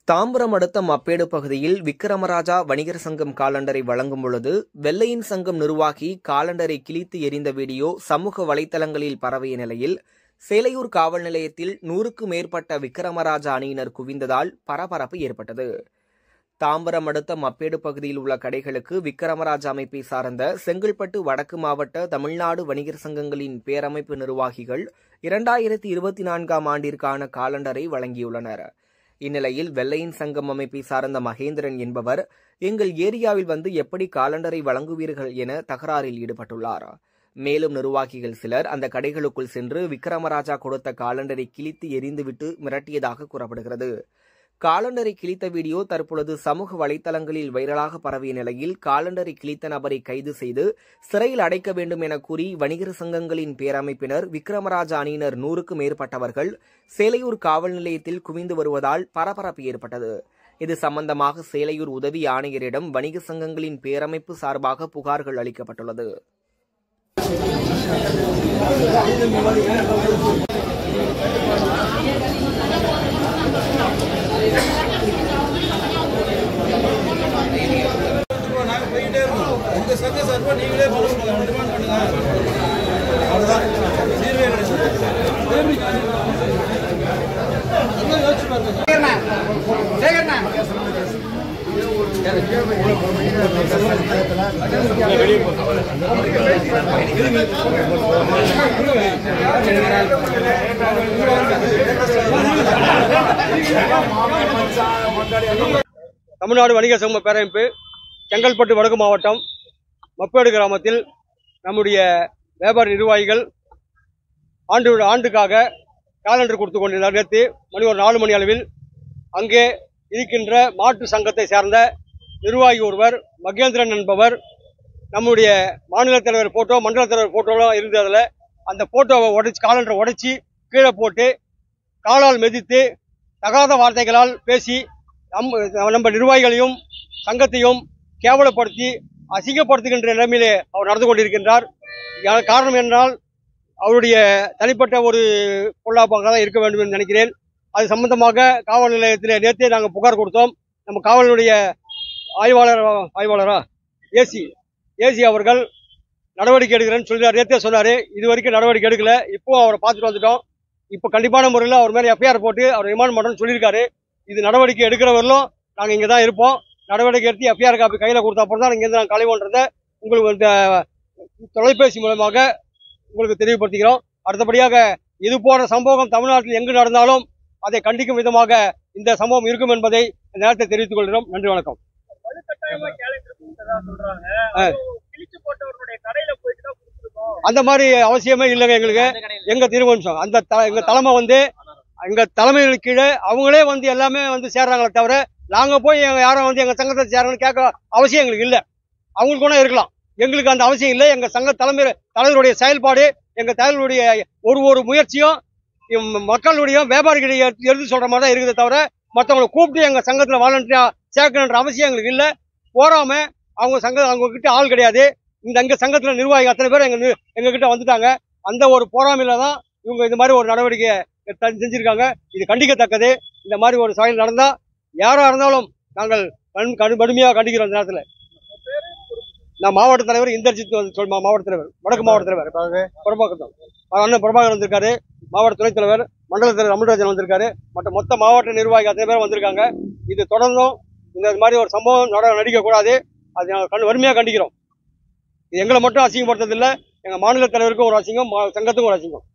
தாம்பரம் அடுத்த மப்பேடு பகுதியில் விக்கிரமராஜா வணிகர் சங்கம் காலண்டரை வழங்கும் பொழுது வெள்ளையின் சங்கம் நிர்வாகி காலண்டரை கிழித்து எறிந்த வீடியோ சமூக வலைதளங்களில் பரவிய நிலையில் சேலையூர் காவல் நிலையத்தில் நூறுக்கு மேற்பட்ட விக்கிரமராஜா அணியினர் குவிந்ததால் பரபரப்பு ஏற்பட்டது தாம்பரம் அடுத்த மப்பேடு பகுதியில் உள்ள கடைகளுக்கு விக்கிரமராஜா அமைப்பை சார்ந்த செங்கல்பட்டு வடக்கு மாவட்ட தமிழ்நாடு வணிகர் சங்கங்களின் பேரமைப்பு நிர்வாகிகள் இரண்டாயிரத்தி இருபத்தி நான்காம் ஆண்டிற்கான காலண்டரை வழங்கியுள்ளனர் இந்நிலையில் வெள்ளையின் சங்கம் அமைப்பை சார்ந்த மகேந்திரன் என்பவர் எங்கள் ஏரியாவில் வந்து எப்படி காலண்டரை வழங்குவீர்கள் என தகராறில் ஈடுபட்டுள்ளார் மேலும் நிர்வாகிகள் சிலர் அந்த கடைகளுக்குள் சென்று விக்ரமராஜா கொடுத்த காலண்டரை கிழித்து எரிந்துவிட்டு மிரட்டியதாக கூறப்படுகிறது காலண்டரை கிழித்த வீடியோ தற்பொழுது சமூக வலைதளங்களில் வைரலாக பரவிய நிலையில் காலண்டரை கிழித்த நபரை கைது செய்து சிறையில் அடைக்க வேண்டும் என கூறி வணிகர் சங்கங்களின் பேரமைப்பினர் விக்ரமராஜா அணியினர் நூறுக்கு மேற்பட்டவர்கள் சேலையூர் காவல் நிலையத்தில் குவிந்து வருவதால் பரபரப்பு ஏற்பட்டது இது சம்பந்தமாக சேலையூர் உதவி ஆணையரிடம் வணிக சங்கங்களின் பேரமைப்பு சார்பாக புகார்கள் அளிக்கப்பட்டுள்ளது நாங்க போயிட்டே இருக்கோம் உங்க சங்க சார்பா நீங்களே பண்ணுங்க டிமாண்ட் பண்ணுங்க அவ்வளவுதான் தீர்வே கிடையாது அதான் யோசிச்சு பாருங்க தமிழ்நாடு வணிகர் சங்க பேரமைப்பு செங்கல்பட்டு வடக்கு மாவட்டம் மப்பேடு கிராமத்தில் நம்முடைய வியாபார நிர்வாகிகள் ஆண்டு ஆண்டுக்காக காலண்டர் கொடுத்து கொண்டிருந்தார் நேற்று மணி ஒரு நாலு மணி அளவில் அங்கே இருக்கின்ற மாட்டு சங்கத்தை சேர்ந்த நிர்வாகி ஒருவர் மகேந்திரன் என்பவர் நம்முடைய மாநில தலைவர் போட்டோ மண்டல தலைவர் போட்டோலாம் இருந்ததில் அந்த போட்டோவை உடைச்சு காலண்டரை உடைச்சி கீழே போட்டு காலால் மிதித்து தகாத வார்த்தைகளால் பேசி நம் நம்ம நிர்வாகிகளையும் சங்கத்தையும் கேவலப்படுத்தி அசிங்கப்படுத்துகின்ற நிலைமையிலே அவர் நடந்து கொண்டிருக்கின்றார் யா- காரணம் என்றால் அவருடைய தனிப்பட்ட ஒரு பொல்லாப்பாக தான் இருக்க வேண்டும் என்று நினைக்கிறேன் அது சம்பந்தமாக காவல் நிலையத்தில் நேற்றே நாங்கள் புகார் கொடுத்தோம் நம்ம காவலுடைய ஆய்வாளர் ஆய்வாளரா ஏசி ஏசி அவர்கள் நடவடிக்கை எடுக்கிறேன்னு சொல்லிட்டார் நேற்றே சொன்னார் இது வரைக்கும் நடவடிக்கை எடுக்கல இப்போ அவரை பார்த்துட்டு வந்துட்டோம் இப்போ கண்டிப்பான முறையில் அவர் மேலே எஃப்ஐஆர் போட்டு அவர் ரிமாண்ட் பண்ணுறோன்னு சொல்லியிருக்காரு இது நடவடிக்கை எடுக்கிறவர்களும் நாங்கள் இங்கே தான் இருப்போம் நடவடிக்கை எடுத்து எஃப்ஐஆர் காப்பி கையில் கொடுத்த அப்புறம் தான் இங்கேருந்து நாங்கள் கலைவோன்றதை உங்களுக்கு இந்த தொலைபேசி மூலமாக உங்களுக்கு தெளிவுபடுத்திக்கிறோம் அடுத்தபடியாக இது போன்ற சம்பவம் தமிழ்நாட்டில் எங்கு நடந்தாலும் அதை கண்டிக்கும் விதமாக இந்த சம்பவம் இருக்கும் என்பதை இந்த நேரத்தை தெரிவித்துக் கொள்கிறோம் நன்றி வணக்கம் வலுக்கட்டாயமா கேலண்டர் கொடுத்ததா சொல்றாங்க ஆ. கிழிச்சு போட்டவர்களுடைய கடையில போயிட்டு தான் கொடுத்துருக்கோம் அந்த மாதிரி அவசியமே இல்லைங்க எங்களுக்கு எங்க தீர்மானிச்சோம் அந்த த- எங்க தலைமை வந்து எங்க தலைமைகளுக்கு கீழே அவங்களே வந்து எல்லாமே வந்து சேர்றாங்களே தவிர நாங்க போய் எங்க யாரும் வந்து எங்க சங்கத்தை சேரணும்னு கேட்க அவசியம் எங்களுக்கு இல்ல அவங்களுக்கு கூட இருக்கலாம் எங்களுக்கு அந்த அவசியம் இல்லை எங்க சங்க தலைமை தலைவருடைய செயல்பாடு எங்க தலைவருடைய ஒரு ஒரு முயற்சியும் இம் மக்களுடைய வியாபாரிகளுடைய எடுத்து சொல்ற மாதிரி தான் இருக்குதே தவிர மற்றவங்களை கூப்பிட்டு எங்க சங்கத்துல வாலண்டியா சேர்க்கணுன்ற அவசியம் எங்களுக்கு இல்லை போறாம அவங்க சங்க அவங்க கிட்ட ஆள் கிடையாது இந்த எங்க சங்கத்துல நிர்வாகி அத்தனை பேர் எங்க நி- எங்க கிட்ட வந்துட்டாங்க அந்த ஒரு போராமையில தான் இவங்க இந்த மாதிரி ஒரு நடவடிக்கையை த- செஞ்சிருக்காங்க இது கண்டிக்கத்தக்கது இந்த மாதிரி ஒரு செயல் நடந்தா யாரா இருந்தாலும் நாங்கள் கண் கடு கடுமையாக கண்டிக்கிறோம் இந்த நேரத்தில் நான் மாவட்ட தலைவர் இந்தர்ஜித் வந்து சொல் மா- மாவட்ட தலைவர் வடக்கு மாவட்ட தலைவர் பிரபாகர் அண்ணன் பிரபாகர் வந்திருக்காரு மாவட்ட துணைத் தலைவர் மண்டல தலைவர் அமல்ராஜன் வந்திருக்காரு மற்ற மொத்த மாவட்ட நிர்வாகி அத்தனை பேர் வந்திருக்காங்க இது தொடர்ந்தும் இந்த மாதிரி ஒரு சம்பவம் நட நடிக்கக்கூடாது அது நாங்கள் கண் வறுமையாக கண்டிக்கிறோம் இது எங்களை மட்டும் அசிங்கப்படுத்துறதில்ல எங்கள் மாநில தலைவருக்கும் ஒரு அசிங்கம் மா- சங்கத்துக்கும் ஒரு அசிங்கம்